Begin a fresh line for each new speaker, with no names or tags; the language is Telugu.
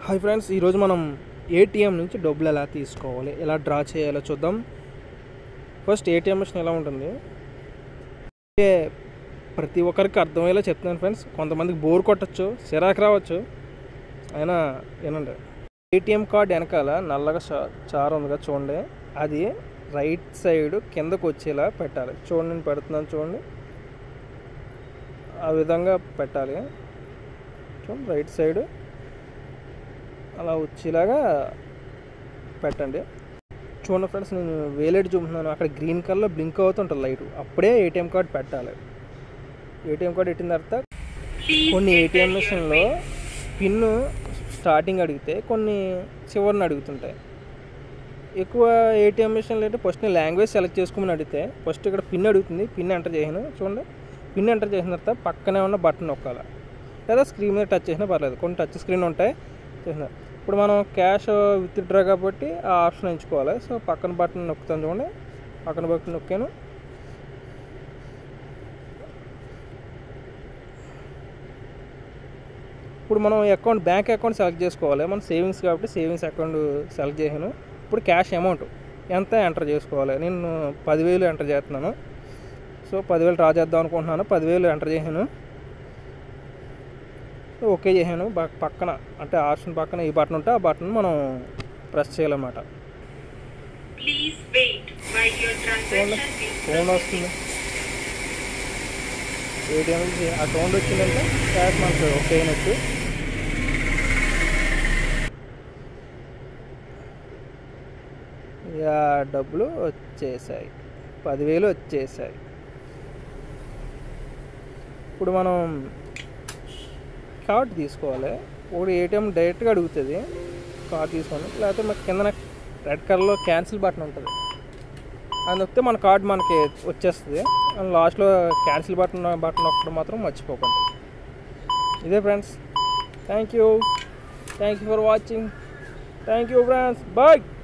హాయ్ ఫ్రెండ్స్ ఈరోజు మనం ఏటీఎం నుంచి డబ్బులు ఎలా తీసుకోవాలి ఎలా డ్రా చేయాలో చూద్దాం ఫస్ట్ ఏటీఎం మిషన్ ఎలా ఉంటుంది అంటే ప్రతి ఒక్కరికి అర్థమయ్యేలా చెప్తున్నాను ఫ్రెండ్స్ కొంతమందికి బోర్ కొట్టచ్చు చిరాకు రావచ్చు అయినా ఏనండి ఏటీఎం కార్డ్ వెనకాల నల్లగా చా- చారు ఉందిగా చూడండి అది రైట్ సైడ్ కిందకు వచ్చేలా పెట్టాలి చూడండి నేను పెడుతున్నాను చూడండి ఆ విధంగా పెట్టాలి చూడండి రైట్ సైడ్ అలా వచ్చేలాగా పెట్టండి చూడండి ఫ్రెండ్స్ నేను వేలేటి చూపుతున్నాను అక్కడ గ్రీన్ కలర్లో బ్లింక్ అవుతుంటుంది లైట్ అప్పుడే ఏటీఎం కార్డ్ పెట్టాలి ఏటీఎం కార్డ్ పెట్టిన తర్వాత కొన్ని ఏటీఎం మిషన్లో పిన్ స్టార్టింగ్ అడిగితే కొన్ని చివరిని అడుగుతుంటాయి ఎక్కువ ఏటీఎం మిషన్లు అయితే ఫస్ట్ నేను లాంగ్వేజ్ సెలెక్ట్ చేసుకోమని అడిగితే ఫస్ట్ ఇక్కడ పిన్ అడుగుతుంది పిన్ ఎంటర్ చేయను చూడండి పిన్ ఎంటర్ చేసిన తర్వాత పక్కనే ఉన్న బటన్ నొక్కాలి లేదా స్క్రీన్ మీద టచ్ చేసినా పర్లేదు కొన్ని టచ్ స్క్రీన్ ఉంటాయి చేసిన ఇప్పుడు మనం క్యాష్ విత్ డ్రా కాబట్టి ఆ ఆప్షన్ ఎంచుకోవాలి సో పక్కన బటన్ నొక్కుతాను చూడండి పక్కన బటన్ నొక్కాను ఇప్పుడు మనం అకౌంట్ బ్యాంక్ అకౌంట్ సెలెక్ట్ చేసుకోవాలి మనం సేవింగ్స్ కాబట్టి సేవింగ్స్ అకౌంట్ సెలెక్ట్ చేశాను ఇప్పుడు క్యాష్ అమౌంట్ ఎంత ఎంటర్ చేసుకోవాలి నేను పదివేలు ఎంటర్ చేస్తున్నాను సో పదివేలు డ్రా చేద్దాం అనుకుంటున్నాను పదివేలు ఎంటర్ చేశాను సో ఓకే చేశాను బ- పక్కన అంటే ఆప్షన్ పక్కన ఈ బటన్ ఉంటే ఆ బటన్ మనం ప్రెస్ చేయాలన్నమాట
Please wait while your
phone
transaction is
phone వస్తుంది ఏటీఎం నుంచి అకౌంట్ వచ్చిందంటే క్యాష్ మనకు ఓకే అయినట్టు ఇక డబ్బులు వచ్చేసాయి పదివేలు వచ్చేసాయి ఇప్పుడు మనం కార్డ్ తీసుకోవాలి ఒకటి ఏటీఎం డైరెక్ట్గా అడుగుతుంది కార్డ్ తీసుకోండి లేకపోతే మాకు కింద రెడ్ కలర్లో క్యాన్సిల్ బటన్ ఉంటుంది అది నొక్కితే మన కార్డ్ మనకి వచ్చేస్తుంది అండ్ లాస్ట్లో క్యాన్సిల్ బటన్ బటన్ నొక్కడం మాత్రం మర్చిపోకండి ఇదే friends thank you thank you for watching thank you friends bye